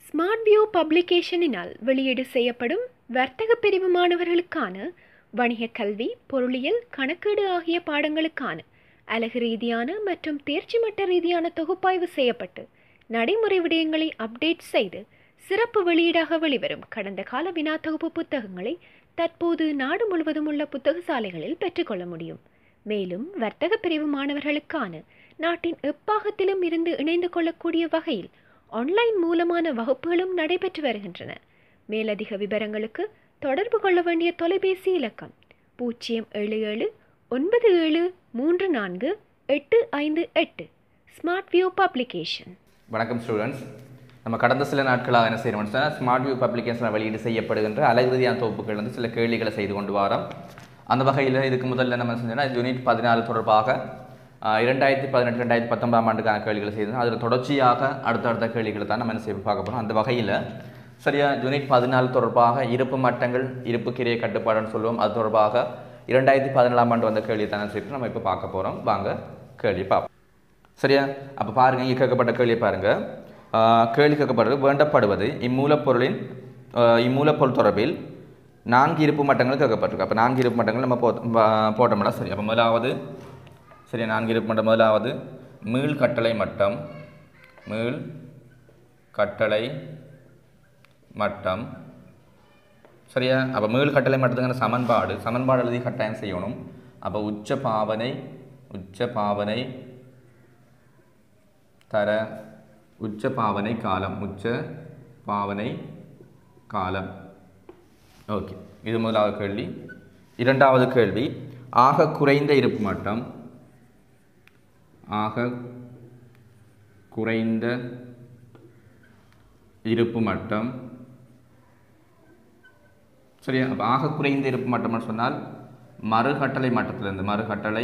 smart view பப்ளிகேஷனினால் வெளியீடு செய்யப்படும் வர்த்தக பிரிவு மாணவர்களுக்கான வணிக கல்வி பொருளியல் கணக்கீடு ஆகிய பாடங்களுக்கான அலகு ரீதியான மற்றும் தேர்ச்சி மட்ட ரீதியான தொகுப்பாய்வு செய்யப்பட்டு நடைமுறை விடயங்களை அப்டேட் செய்து சிறப்பு வெளியீடாக வெளிவரும் கடந்த கால வினா தொகுப்பு புத்தகங்களை தற்போது நாடு முழுவதும் உள்ள புத்தக சாலைகளில் பெற்றுக்கொள்ள முடியும் மேலும் வர்த்தக பிரிவு மாணவர்களுக்கான நாட்டின் எப்பாகத்திலும் இருந்து இணைந்து கொள்ளக்கூடிய வகையில் ஆன்லைன் மூலமான வகுப்புகளும் நடைபெற்று வருகின்றன மேலதிக விவரங்களுக்கு தொடர்பு கொள்ள வேண்டிய தொலைபேசி இலக்கம் பூஜ்ஜியம் ஏழு ஏழு ஒன்பது ஏழு மூன்று நான்கு எட்டு ஐந்து எட்டு ஸ்மார்ட் வியூ பப்ளிகேஷன் வணக்கம் ஸ்டூடெண்ட்ஸ் நம்ம கடந்த சில நாட்களாக என்ன செய்யணும்னு சொன்னால் ஸ்மார்ட் வியூ பப்ளிகேஷனில் வெளியீடு செய்யப்படுகின்ற அழகுதியான தொகுப்புகள் வந்து சில கேள்விகளை செய்து கொண்டு வரோம் அந்த வகையில் இதுக்கு முதல்ல நம்ம செஞ்சோம்னா யூனிட் பதினாலு தொடர்பாக ஆஹ், இரண்டாயிரத்தி பதினெட்டு ரெண்டாயிரத்தி பத்தொன்பதாம் ஆண்டுக்கான கேள்விகளை செய்தோம் அதில் தொடர்ச்சியாக அடுத்தடுத்த கேள்விகளை தான் நம்ம என்ன செய்ய பார்க்க போகிறோம் அந்த வகையில் சரியா யூனிட் பதினாலு தொடர்பாக இருப்பு மட்டங்கள் இருப்பு கிரிய கட்டுப்பாடுன்னு சொல்லுவோம் அது தொடர்பாக இரண்டாயிரத்தி பதினேழாம் ஆண்டு வந்த கேள்வி தானே சொல்லிட்டு நம்ம இப்போ பார்க்க போகிறோம் வாங்க கேள்வி பார்ப்போம் சரியா அப்போ பாருங்க இங்கே கேட்கப்பட்ட கேள்வியை பாருங்க ஆஹ் கேள்வி கேட்கப்படுறது வேண்டப்படுவது இம்மூலப்பொருளின் ஆஹ் இம்மூலப்பொருள் தொடர்பில் நான்கு இருப்பு மட்டங்கள் கேட்கப்பட்டிருக்கு அப்போ நான்கு இருப்பு மட்டங்கள் நம்ம போ பா- போட்டோம்னா சரி அப்போ முதலாவது சரியா நான்கு இருப்பு மட்டம் முதலாவது மீள் கட்டளை மட்டம் மீள் கட்டளை மட்டம் சரியா அப்போ மீள் கட்டளை மட்டத்துக்கான சமன்பாடு சமன்பாடு எழுதி கட்டாயம் செய்யணும் அப்போ உச்ச பாவனை உச்ச பாவனை தர உச்ச பாவனை காலம் உச்ச பாவனை காலம் ஓகே இது முதலாவது கேள்வி இரண்டாவது கேள்வி ஆக குறைந்த இருப்பு மட்டம் ஆக குறைந்த இருப்பு மட்டம் சரியா அப்போ ஆக குறைந்த இருப்பு மட்டம்னு சொன்னால் மறுகட்டளை மட்டத்திலிருந்து மறுகட்டளை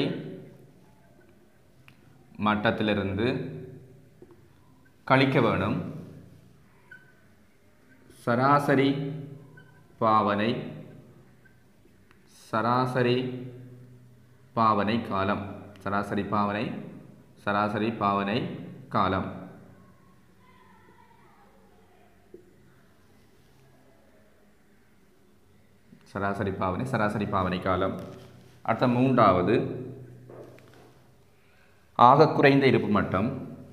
மட்டத்திலிருந்து கழிக்க வேணும் சராசரி பாவனை சராசரி பாவனை காலம் சராசரி பாவனை சராசரி பாவனை காலம் சராசரி பாவனை சராசரி பாவனை காலம் அடுத்த மூன்றாவது ஆக குறைந்த இருப்பு மட்டம்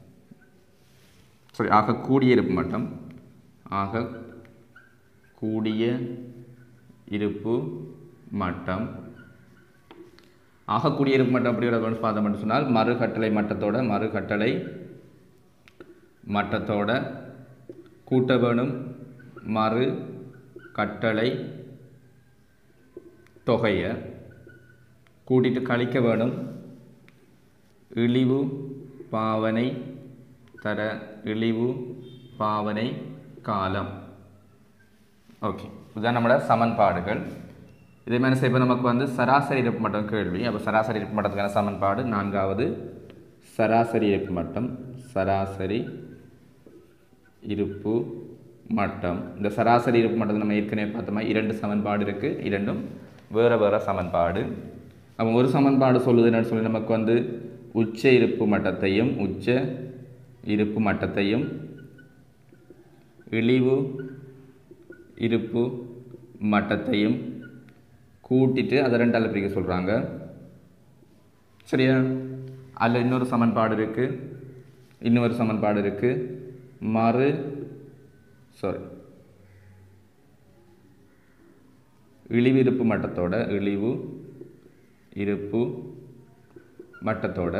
சாரி ஆக கூடிய இருப்பு மட்டம் ஆக கூடிய இருப்பு மட்டம் ஆகக்கூடிய இருப்பு மட்டம் அப்படி ஒரு பார்த்தோம் என்று சொன்னால் மறுகட்டளை மட்டத்தோட மறுகட்டளை மட்டத்தோட கூட்ட வேணும் மறு கட்டளை தொகையை கூட்டிட்டு கழிக்க வேணும் இழிவு பாவனை தர இழிவு பாவனை காலம் ஓகே இதுதான் நம்மளோட சமன்பாடுகள் இதே மாதிரி செய்ய நமக்கு வந்து சராசரி இருப்பு மட்டம் கேள்வி அப்போ சராசரி இருப்பு மட்டத்துக்கான சமன்பாடு நான்காவது சராசரி இருப்பு மட்டம் சராசரி இருப்பு மட்டம் இந்த சராசரி இருப்பு மட்டத்தில் நம்ம ஏற்கனவே பார்த்தோமா இரண்டு சமன்பாடு இருக்குது இரண்டும் வேறு வேறு சமன்பாடு அப்போ ஒரு சமன்பாடு சொல்லுது என்னன்னு சொல்லி நமக்கு வந்து உச்ச இருப்பு மட்டத்தையும் உச்ச இருப்பு மட்டத்தையும் இழிவு இருப்பு மட்டத்தையும் கூட்டிட்டு அதை ரெண்டால் பிரிக்க சொல்கிறாங்க சரியா அதில் இன்னொரு சமன்பாடு இருக்குது இன்னொரு சமன்பாடு இருக்குது மறு சாரி இழிவு இருப்பு மட்டத்தோட இழிவு இருப்பு மட்டத்தோட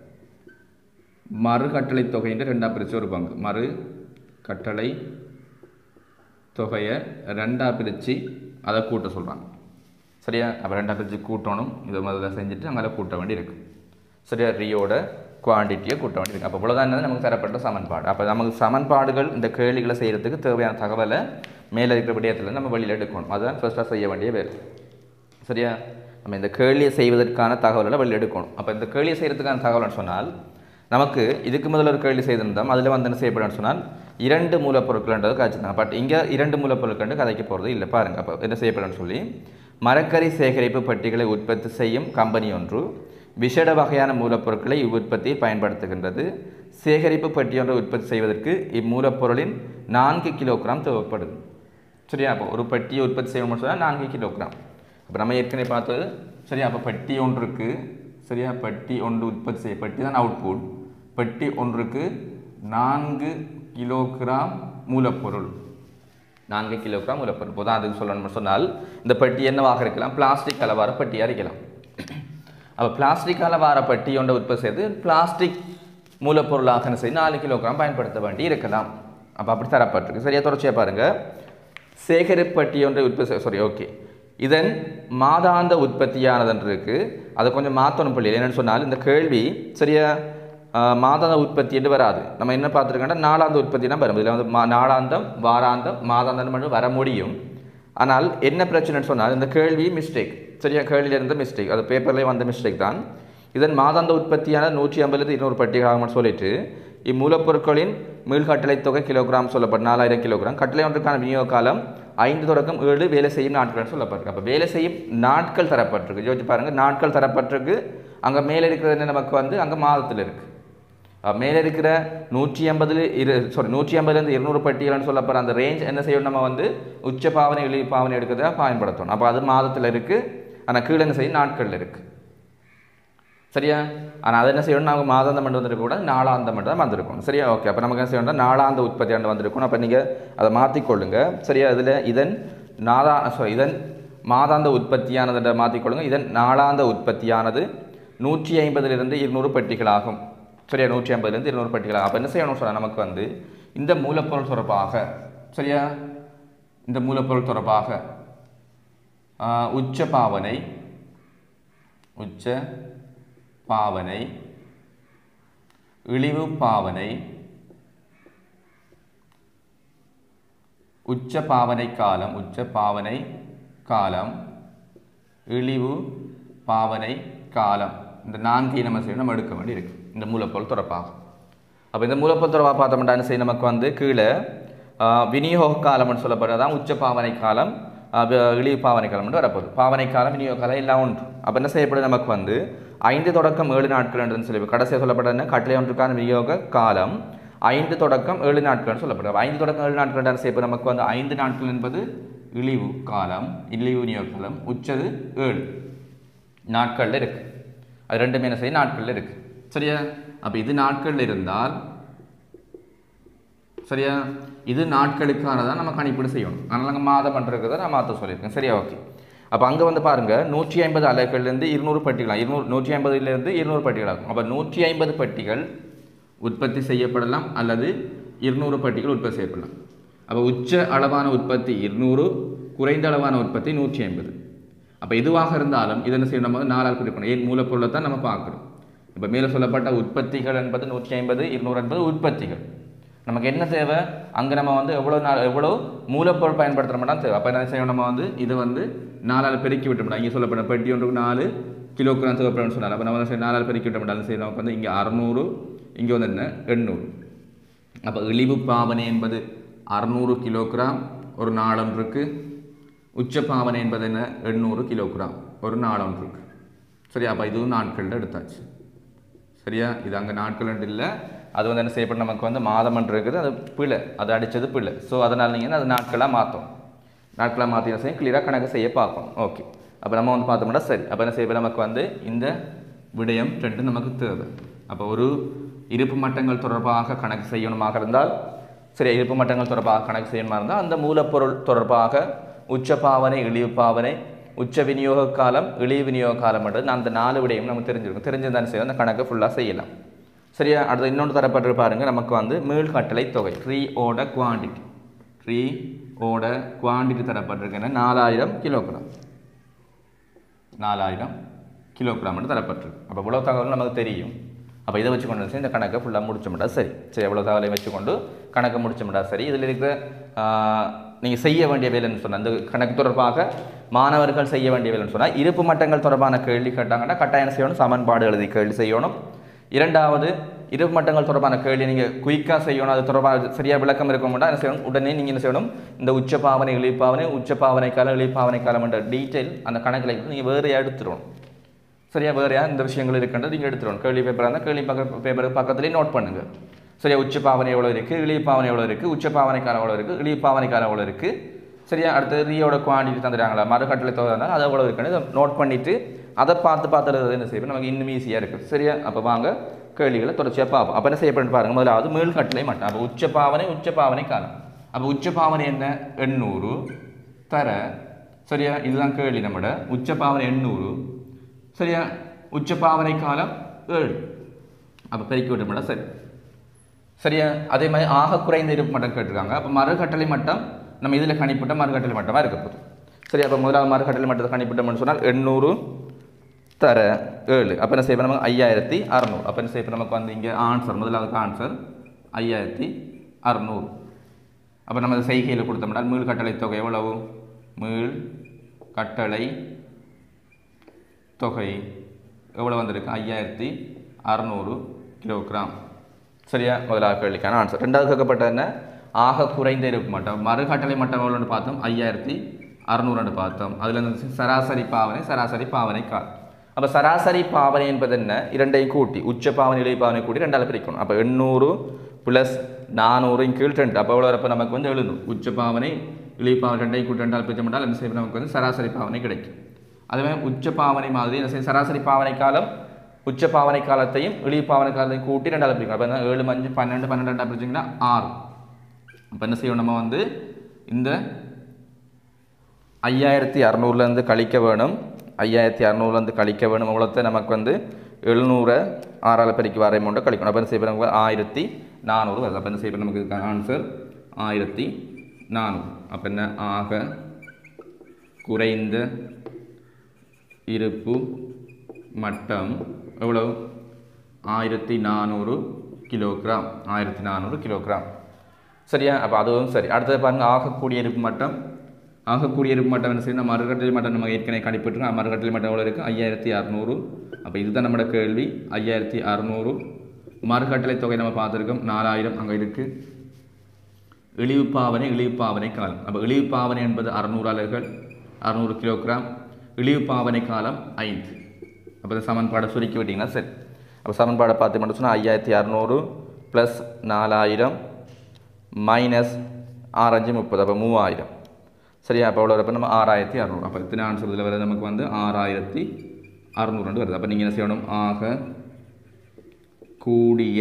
மறு கட்டளை தொகைன்ற ரெண்டா பிரித்து ஒரு பங்கு மறு கட்டளை தொகையை ரெண்டா பிரித்து அதை கூட்ட சொல்கிறாங்க சரியா அப்போ ரெண்டா பிரித்து கூட்டணும் இதை முதல்ல செஞ்சுட்டு அங்கே கூட்ட வேண்டி இருக்கு சரியா ரியோட குவான்டிட்டியை கூட்ட வேண்டி இருக்கு அப்போ இவ்வளோதான் என்னது நமக்கு தரப்பட்ட சமன்பாடு அப்போ நமக்கு சமன்பாடுகள் இந்த கேள்விகளை செய்கிறதுக்கு தேவையான தகவலை மேலே இருக்கிற விடயத்தில் நம்ம வெளியில் எடுக்கணும் அதுதான் ஃபர்ஸ்ட்டாக செய்ய வேண்டிய வேலை சரியா நம்ம இந்த கேள்வியை செய்வதற்கான தகவல்களை வெளியில் எடுக்கணும் அப்போ இந்த கேள்வியை செய்கிறதுக்கான தகவல்னு சொன்னால் நமக்கு இதுக்கு முதல்ல ஒரு கேள்வி செய்திருந்தோம் அதில் வந்து என்ன செய்யப்படும் சொன்னால் இரண்டு மூலப்பொருட்கள்ன்றது காய்ச்சிருந்தாங்க பட் இங்கே இரண்டு மூலப்பொருட்கள் கதைக்க போகிறது இல்லை பாருங்கள் அப்போ என்ன செய்யப்படும் சொல்லி மரக்கறி சேகரிப்பு பெட்டிகளை உற்பத்தி செய்யும் கம்பெனி ஒன்று விஷட வகையான மூலப்பொருட்களை இவ்வுற்பத்தியில் பயன்படுத்துகின்றது சேகரிப்பு பெட்டி ஒன்றை உற்பத்தி செய்வதற்கு இம்மூலப்பொருளின் நான்கு கிலோகிராம் தேவைப்படுது சரியா அப்போ ஒரு பெட்டியை உற்பத்தி செய்யணும்னு சொன்னால் நான்கு கிலோகிராம் அப்போ நம்ம ஏற்கனவே பார்த்தது சரியா அப்போ பெட்டி ஒன்றுக்கு சரியா பெட்டி ஒன்று உற்பத்தி செய்ய பெட்டி தான் அவுட்புட் பெட்டி ஒன்றுக்கு நான்கு கிலோகிராம் மூலப்பொருள் நான்கு கிலோகிராம் மூலப்பொருள் போதும் அதுக்கு சொல்லணும்னு சொன்னால் இந்த பெட்டி என்னவாக இருக்கலாம் பிளாஸ்டிக் அளவார பெட்டியாக இருக்கலாம் அப்போ பிளாஸ்டிக் அளவார பெட்டி ஒன்றை உற்பத்தி செய்து பிளாஸ்டிக் மூலப்பொருளாக என்ன செய்து நாலு கிலோகிராம் பயன்படுத்த வேண்டி இருக்கலாம் அப்போ அப்படி தரப்பட்டிருக்கு சரியா தொடர்ச்சியாக பாருங்கள் சேகரிப்பட்டி ஒன்றை உற்பத்தி சாரி ஓகே இதன் மாதாந்த உற்பத்தியானதுன்று இருக்கு அதை கொஞ்சம் மாற்றணும் பள்ளியில் என்னென்னு சொன்னால் இந்த கேள்வி சரியா ஆஹ், மாதாந்த உற்பத்தி என்று வராது நம்ம என்ன பார்த்துருக்கோம்னா நாளாந்த உற்பத்தி தான் வரும் இதில் வந்து மா நாளாந்தம் வாராந்தம் மாதாந்தம் மட்டும் வர முடியும் ஆனால் என்ன பிரச்சனைன்னு சொன்னால் இந்த கேள்வி மிஸ்டேக் சரியா கேள்வியில் இருந்த மிஸ்டேக் அது பேப்பர்லேயே வந்த மிஸ்டேக் தான் இதன் மாதாந்த உற்பத்தியான நூற்றி ஐம்பதுலேருந்து இருநூறு பட்டிகளாகனு சொல்லிட்டு இம்மூலப்பொருட்களின் மீள்கட்டளை தொகை கிலோகிராம் சொல்லப்படும் நாலாயிரம் கிலோகிராம் கட்டளை ஒன்றுக்கான விநியோக காலம் ஐந்து தொடக்கம் ஏழு வேலை செய்யும் நாட்கள் சொல்லப்பட்டிருக்கு அப்போ வேலை செய்யும் நாட்கள் தரப்பட்டிருக்கு யோசிச்சு பாருங்க நாட்கள் தரப்பட்டிருக்கு அங்கே மேலே இருக்கிறது என்ன நமக்கு வந்து அங்கே மாதத்தில் இருக்குது மேலே இருக்கிற நூற்றி ஐம்பதுல இரு சாரி நூற்றி ஐம்பதுலேருந்து இருநூறு பட்டியல்னு சொல்லப்படுற அந்த ரேஞ்ச் என்ன செய்யணும் நம்ம வந்து உச்ச பாவனை இழி பாவனை எடுக்கிறதா பயன்படுத்தணும் அப்போ அது மாதத்தில் இருக்குது ஆனால் கீழே என்ன செய்யும் நாட்களில் இருக்குது சரியா ஆனால் அதை என்ன செய்யணும் நாங்கள் மாதாந்தம் மட்டும் வந்திருக்க கூடாது நாளாந்தம் மட்டும் தான் வந்திருக்கணும் சரியா ஓகே அப்போ நமக்கு என்ன செய்யணும் நாளாந்த உற்பத்தி ஆண்டு வந்திருக்கணும் அப்போ நீங்கள் அதை மாற்றிக்கொள்ளுங்க சரியா இதில் இதன் நாதா சாரி இதன் மாதாந்த உற்பத்தியானதை மாற்றிக்கொள்ளுங்க இதன் நாளாந்த உற்பத்தியானது நூற்றி ஐம்பதுலேருந்து இருநூறு பெட்டிகளாகும் சரியா நூற்றி ஐம்பதுலேருந்து இருநூறு பெட்டிகளாகும் அப்போ என்ன செய்யணும் சொன்னால் நமக்கு வந்து இந்த மூலப்பொருள் தொடர்பாக சரியா இந்த மூலப்பொருள் தொடர்பாக ஆஹ், உச்ச பாவனை உச்ச பாவனை இழிவு பாவனை உச்ச பாவனை காலம் உச்ச பாவனை காலம் இழிவு பாவனை காலம் இந்த நான்கையும் நம்ம செய்யணும் நம்ம எடுக்க வேண்டி இருக்கு இந்த மூலப்பொருள் தொடர்பாக அப்போ இந்த மூலப்பொருள் தொடர்பாக பார்த்தோம்னா என்ன செய்யும் நமக்கு வந்து கீழே ஆஹ், விநியோக காலம்னு சொல்லப்படுறதான் உச்ச பாவனை காலம் ஆஹ், வி- இழிவு பாவனை காலம் வரப்போகுது பாவனை காலம் விநியோக காலம் எல்லாம் ஒன்று அப்போ என்ன செய்யப்படுது நமக்கு வந்து ஐந்து தொடக்கம் ஏழு நாட்கள் என்று சொல்லி கடைசியாக சொல்லப்படுறது கட்டளை ஒன்றுக்கான விநியோக காலம் ஐந்து தொடக்கம் ஏழு நாட்கள் சொல்லப்படுது அப்ப ஐந்து தொடக்கம் ஏழு நாட்கள் என்று செய்யப்படும் நமக்கு வந்து ஐந்து நாட்கள் என்பது இழிவு காலம் இழிவு விநியோக காலம் உச்சது ஏழு நாட்களில் இருக்கு அது ரெண்டுமே என்ன செய்யும் நாட்களில் இருக்கு சரியா அப்போ இது நாட்களில் இருந்தால் சரியா இது நாட்களுக்கானதான் நம்ம கணிப்பீடு செய்யணும் அதனால் நாங்கள் மாதம் பண்ணுறதை நான் மாற்ற சொல்லியிருக்கேன் சரியா ஓகே அப்போ அங்கே வந்து பாருங்கள் நூற்றி ஐம்பது அலைகள்லேருந்து இருநூறு பட்டிகளாம் இருநூறு நூற்றி ஐம்பதுலேருந்து இருநூறு பட்டிகளாகும் அப்போ நூற்றி ஐம்பது பட்டிகள் உற்பத்தி செய்யப்படலாம் அல்லது இருநூறு பட்டிகள் உற்பத்தி செய்யப்படலாம் அப்போ உச்ச அளவான உற்பத்தி இருநூறு குறைந்த அளவான உற்பத்தி நூற்றி ஐம்பது அப்போ எதுவாக இருந்தாலும் இதை என்ன செய்யணும் நம்ம நாலால் பிரிக்கணும் ஏன் மூலப்பொருளை தான் நம்ம பார்க்குறோம் இப்போ மேலே சொல்லப்பட்ட உற்பத்திகள் என்பது நூற்றி ஐம்பது இருநூறு என்பது உற்பத்திகள் நமக்கு என்ன தேவை அங்கே நம்ம வந்து எவ்வளோ நாள் எவ்வளோ மூலப்பொருள் பயன்படுத்துகிற மட்டும் தேவை அப்போ என்ன செய்யணும் நம்ம வந்து இது வந்து நாலால் பெருக்கி விட்டோம்னா இங்கே சொல்லப்பட்ட பெட்டி ஒன்றுக்கு நாலு கிலோகிராம் தேவைப்படும்னு சொன்னாங்க அப்போ நம்ம என்ன செய்யணும் நாலால் பெருக்கி விட்டோம்னா சரி நமக்கு வந்து இங்கே அறநூறு இங்கே வந்து என்ன எண்ணூறு அப்போ இழிவு பாவனை என்பது அறுநூறு கிலோகிராம் ஒரு நாளம் இருக்கு உச்ச பாவனை என்பது என்ன எண்ணூறு கிலோகிராம் ஒரு நாளம் இருக்கு சரியா அப்போ இதுவும் நாட்களில் எடுத்தாச்சு சரியா இது அங்கே நாட்கள் இல்லை அது வந்து என்ன செய்யப்படும் நமக்கு வந்து மாதம் இருக்குது அது பிழை அது அடித்தது பிழை ஸோ அதனால் நீங்கள் அது நாட்களாக மாற்றும் நாட்களாக மாற்றி என்ன செய்யும் கிளியராக கணக்கு செய்ய பார்க்கணும் ஓகே அப்போ நம்ம வந்து பார்த்தோம்னா சரி அப்போ என்ன செய்ய நமக்கு வந்து இந்த விடயம் ரெண்டு நமக்கு தேவை அப்போ ஒரு இருப்பு மட்டங்கள் தொடர்பாக கணக்கு செய்யணுமாக இருந்தால் சரி இருப்பு மட்டங்கள் தொடர்பாக கணக்கு செய்யணுமா இருந்தால் அந்த மூலப்பொருள் தொடர்பாக உச்ச பாவனை இழிவு பாவனை உச்ச விநியோக காலம் இழிவு விநியோக காலம் என்றது அந்த நாலு விடயம் நமக்கு தெரிஞ்சிருக்கும் தெரிஞ்சிருந்தாலும் சரி அந்த கணக்கை ஃபுல்லாக செய்யலாம் சரியா அடுத்து இன்னொன்று தரப்பட்டு பாருங்க நமக்கு வந்து மீள் கட்டளை தொகை ட்ரீ ஓட குவாண்டிட்டி ட்ரீ ஓட குவாண்டிட்டி தரப்பட்டிருக்குன்னா நாலாயிரம் கிலோகிராம் நாலாயிரம் கிலோகிராம் மட்டும் தரப்பட்டிருக்கு அப்போ இவ்வளோ தகவல் நமக்கு தெரியும் அப்போ இதை வச்சு கொண்டு இந்த கணக்கை ஃபுல்லாக முடிச்சோம்டா சரி சரி எவ்வளோ தகவலை வச்சுக்கொண்டு கணக்கை முடிச்சோம்டா சரி இதில் இருக்கிற நீங்கள் செய்ய வேண்டிய வேலைன்னு சொன்னால் அந்த கணக்கு தொடர்பாக மாணவர்கள் செய்ய வேண்டிய வேலைன்னு சொன்னால் இருப்பு மட்டங்கள் தொடர்பான கேள்வி கேட்டாங்கன்னா கட்டாயம் செய்யணும் சமன்பாடு எழுதி கேள்வி செய்யணும் இரண்டாவது இருப்பு மட்டங்கள் தொடர்பான கேள்வி நீங்கள் குயிக்காக செய்யணும் அது தொடர்பாக சரியாக விளக்கம் இருக்க மாட்டா என்ன செய்யணும் உடனே நீங்கள் என்ன செய்யணும் இந்த உச்ச பாவனை இழிப்பாவனை உச்ச பாவனை காலம் இழிப்பாவனை காலம் என்ற டீட்டெயில் அந்த கணக்கில் நீங்கள் வேறு எடுத்துடணும் சரியா வேறையா இந்த விஷயங்கள் இருக்கின்றது நீங்கள் எடுத்துருவோம் கேள்வி பேப்பராக இருந்தால் கேள்வி பக்க பேப்பர் பக்கத்துலேயே நோட் பண்ணுங்க சரியா உச்ச பாவனை எவ்வளோ இருக்குது இழிவு பாவனை எவ்வளோ இருக்குது உச்ச பாவனை காலம் எவ்வளோ இருக்குது இழிவு பாவனை காலம் எவ்வளோ இருக்குது சரியா அடுத்தது ரீயோட குவான்டிட்டி தந்துடுறாங்களா மறுகட்டளை தொகை இருந்தால் அது எவ்வளோ இருக்குன்னு இதை நோட் பண்ணிவிட்டு அதை பார்த்து பார்த்துறது என்ன செய்யணும் நமக்கு இன்னும் ஈஸியாக இருக்குது சரியா அப்போ வாங்க கேள்விகளை தொடர்ச்சியாக பார்ப்போம் அப்போ என்ன செய்யப்படும் பாருங்க முதலாவது மேல் கட்டளை மட்டும் அப்போ உச்ச பாவனை உச்ச பாவனை காலம் அப்போ உச்ச பாவனை என்ன எண்ணூறு தர சரியா இதுதான் கேள்வி நம்மட உச்ச பாவனை எண்ணூறு சரியா உச்ச பாவனை காலம் ஏழு அப்போ பெருக்கி விட்டோம்னா சரி சரியா அதே மாதிரி ஆக குறைந்த இருப்பு மட்டம் கேட்டிருக்காங்க அப்போ மறுகட்டளை மட்டம் நம்ம இதில் கணிப்பிட்ட மறுகட்டளை மட்டமாக இருக்க போகுது சரி அப்போ முதலாவது மறுகட்டளை மட்டத்தை கணிப்பிட்டோம்னு சொன்னால் எண்ணூறு தர ஏழு அப்போ என்ன செய்யப்போ நமக்கு ஐயாயிரத்தி அறநூறு அப்போ என்ன செய்யப்போ நமக்கு வந்து இங்கே ஆன்சர் முதலாவது ஆன்சர் ஐயாயிரத்தி அறநூறு அப்போ நம்ம அதை செய்கையில் கொடுத்தோம்னா மீள் கட்டளை தொகை எவ்வளவு மீள் கட்டளை தொகை எவ்வளோ வந்திருக்கு ஐயாயிரத்தி அறநூறு கிலோகிராம் சரியா முதலாவது கேள்விக்கான ஆன்சர் ரெண்டாவது கேட்கப்பட்ட என்ன ஆக குறைந்த இருப்பு மட்டம் மறுகட்டளை மட்டம் எவ்வளோன்னு பார்த்தோம் ஐயாயிரத்தி அறநூறுன்னு பார்த்தோம் அதில் இருந்து சராசரி பாவனை சராசரி பாவனை கால் அப்போ சராசரி பாவனை என்பது என்ன இரண்டையும் கூட்டி உச்ச பாவனை இளைய பாவனை கூட்டி ரெண்டால் பிரிக்கணும் அப்போ எண்ணூறு ப்ளஸ் நானூறு கீழ் ரெண்டு அப்போ எவ்வளோ வரப்போ நமக்கு வந்து எழுதணும் உச்ச பாவனை இளைய பாவனை ரெண்டையும் கூட்டி ரெண்டால் பிரிச்ச மட்டும் என்ன செய்யும் நமக்கு வந்து சராசரி பாவனை கிடைக்கும் அதுவே உச்ச பாவனை மாதிரி என்ன செய்யும் சராசரி பாவனை காலம் உச்ச பாவனை காலத்தையும் இழிய பாவனை காலத்தையும் கூட்டி ரெண்டாவது பிரிக்கணும் அப்போ என்ன ஏழு மஞ்சு பன்னெண்டு பன்னெண்டு ரெண்டாக பிரிச்சிங்கன்னா ஆறு அப்போ என்ன செய்யணும் நம்ம வந்து இந்த ஐயாயிரத்தி அறநூறுலேருந்து கழிக்க வேணும் ஐயாயிரத்தி அறநூறுலேருந்து கழிக்க வேணும் அவ்வளோத்தை நமக்கு வந்து எழுநூறை ஆறால் பெருக்கி வர அமௌண்ட்டை கழிக்கணும் அப்போ என்ன செய்ய நமக்கு ஆயிரத்தி நானூறு வருது அப்போ என்ன செய்ய நமக்கு இதுக்கான ஆன்சர் ஆயிரத்தி நானூறு அப்போ என்ன ஆக குறைந்த இருப்பு மட்டம் எவ்வளவு ஆயிரத்தி நானூறு கிலோகிராம் ஆயிரத்தி நானூறு கிலோகிராம் சரியா அப்போ அதுவும் சரி அடுத்தது பாருங்கள் ஆகக்கூடிய இருப்பு மட்டம் ஆகக்கூடிய இருப்பு மட்டம் என்ன செய்யணும் மறுகட்டளை மட்டம் நம்ம ஏற்கனவே கணிப்பிட்டுருக்கோம் மறுகட்டளை மட்டம் எவ்வளோ இருக்குது ஐயாயிரத்தி அறநூறு அப்போ இதுதான் நம்மளோட கேள்வி ஐயாயிரத்தி அறநூறு மறுகட்டளை தொகை நம்ம பார்த்துருக்கோம் நாலாயிரம் அங்கே இருக்குது இழிவு பாவனை இழிவு பாவனை காலம் அப்போ இழிவு பாவனை என்பது அறுநூறு அலகுகள் அறுநூறு கிலோகிராம் இழிவு பாவனை காலம் ஐந்து அப்போ இந்த சமன்பாடை சுருக்கி விட்டிங்கன்னா சரி அப்போ சமன்பாடை பார்த்து மட்டும் சொன்னால் ஐயாயிரத்தி அறநூறு ப்ளஸ் நாலாயிரம் மைனஸ் ஆறஞ்சு முப்பது அப்போ மூவாயிரம் சரியா அப்போ எவ்வளோ வரப்போ நம்ம ஆறாயிரத்தி அறநூறு அப்போ இத்தனை ஆன்சர் இதில் வருது நமக்கு வந்து ஆறாயிரத்தி அறநூறு வருது அப்போ நீங்கள் என்ன செய்யணும் ஆக கூடிய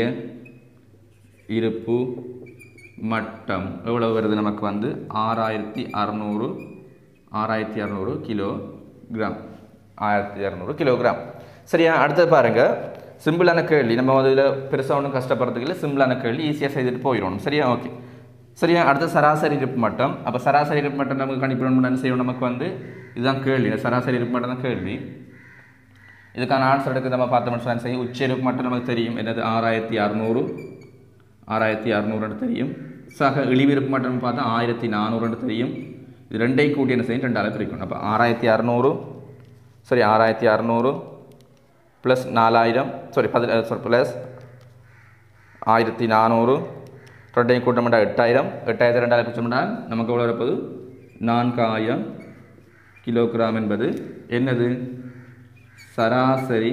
இருப்பு மட்டம் எவ்வளவு வருது நமக்கு வந்து ஆறாயிரத்தி அறநூறு ஆறாயிரத்தி அறநூறு கிலோ கிராம் ஆயிரத்தி இரநூறு கிலோகிராம் சரியா அடுத்தது பாருங்கள் சிம்பிளான கேள்வி நம்ம வந்து இதில் பெருசாக ஒன்றும் கஷ்டப்படுறதுக்கு இல்லை சிம்பிளான கேள்வி ஈஸியாக செய்துட்டு போயிடணும் சரியா ஓகே சரியா அடுத்த சராசரி இருப்பு மட்டம் அப்போ சராசரி இருப்பு மட்டம் நமக்கு கணிப்பிடணும் என்ன செய்யணும் நமக்கு வந்து இதுதான் கேள்வி இந்த சராசரி இருப்பு மட்டம் தான் கேள்வி இதுக்கான ஆன்சர் எடுக்க நம்ம பார்த்தோம்னு சொன்னால் செய்யும் உச்ச இருப்பு மட்டும் நமக்கு தெரியும் என்னது ஆறாயிரத்தி அறநூறு ஆறாயிரத்தி அறநூறுன்னு தெரியும் சக இழிவிருப்பு மட்டும் பார்த்தா ஆயிரத்தி நானூறுன்னு தெரியும் இது ரெண்டையும் கூட்டி என்ன செய்யும் ரெண்டாவது பிரிக்கணும் அப்போ ஆறாயிரத்தி அறநூறு சரி ஆறாயிரத்தி அறநூறு ப்ளஸ் நாலாயிரம் சாரி பதி சாரி ப்ளஸ் ஆயிரத்தி நானூறு ரெண்டையும் கூட்ட மாட்டா எட்டாயிரம் எட்டாயிரத்தி ரெண்டாயிரம் பிரிச்சோம்னா நமக்கு எவ்வளோ இருப்பது நான்காயிரம் கிலோகிராம் என்பது என்னது சராசரி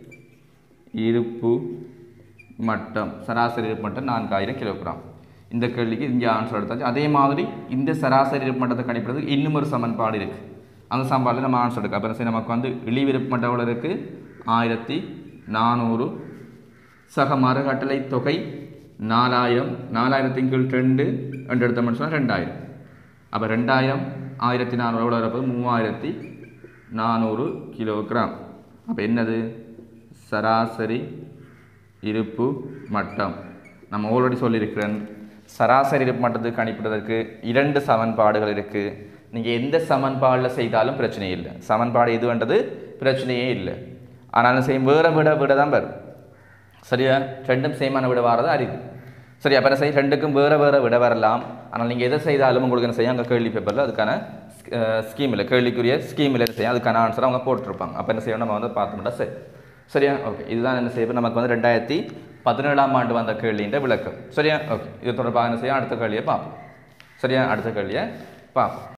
இருப்பு மட்டம் சராசரி இருப்பு மட்டம் நான்காயிரம் கிலோகிராம் இந்த கேள்விக்கு இங்கே ஆன்சர் எடுத்தாச்சு அதே மாதிரி இந்த சராசரி இருப்பு மட்டத்தை கணிப்பிடுறதுக்கு இன்னும் ஒரு சமன்பாடு இருக்குது அந்த சமன்பாடில் நம்ம ஆன்சர் எடுக்க அப்புறம் சரி நமக்கு வந்து இழிவிருப்பு மட்டம் எவ்வளோ இருக்குது ஆயிரத்தி நானூறு சக மறுகட்டளை தொகை நாலாயிரம் நாலாயிரத்தின் கீழ் ரெண்டு ரெண்டு எடுத்த மட்டும் சொன்னால் ரெண்டாயிரம் அப்போ ரெண்டாயிரம் ஆயிரத்தி நானூறு எவ்வளோ வரப்போது மூவாயிரத்தி நானூறு கிலோகிராம் அப்போ என்னது சராசரி இருப்பு மட்டம் நம்ம ஆல்ரெடி சொல்லியிருக்கிறேன் சராசரி இருப்பு மட்டத்துக்கு கணிப்பிடுவதற்கு இரண்டு சமன்பாடுகள் இருக்குது நீங்கள் எந்த சமன்பாடில் செய்தாலும் பிரச்சனை இல்லை சமன்பாடு எதுன்றது பிரச்சனையே இல்லை ஆனாலும் செய்யும் வேற விட விட தான் வரும் சரியா ரெண்டும் சேமான விட வரது அரிது சரி அப்புறம் செய் ரெண்டுக்கும் வேறு வேறு விட வரலாம் ஆனால் நீங்கள் எதை செய்தாலும் உங்களுக்கு என்ன செய்யும் அங்கே கேள்வி பேப்பரில் அதுக்கான ஸ்கீமில் கேள்விக்குரிய ஸ்கீமில் என்ன செய்யும் அதுக்கான ஆன்சர் அவங்க போட்டிருப்பாங்க அப்போ என்ன செய்யணும் நம்ம வந்து பார்த்தோம்னா சரி சரியா ஓகே இதுதான் என்ன செய்யும் நமக்கு வந்து ரெண்டாயிரத்தி பதினேழாம் ஆண்டு வந்த கேள்வின்ற விளக்கம் சரியா ஓகே இது தொடர்பாக என்ன செய்யும் அடுத்த கேள்வியை பார்ப்போம் சரியா அடுத்த கேள்வியை பார்ப்போம்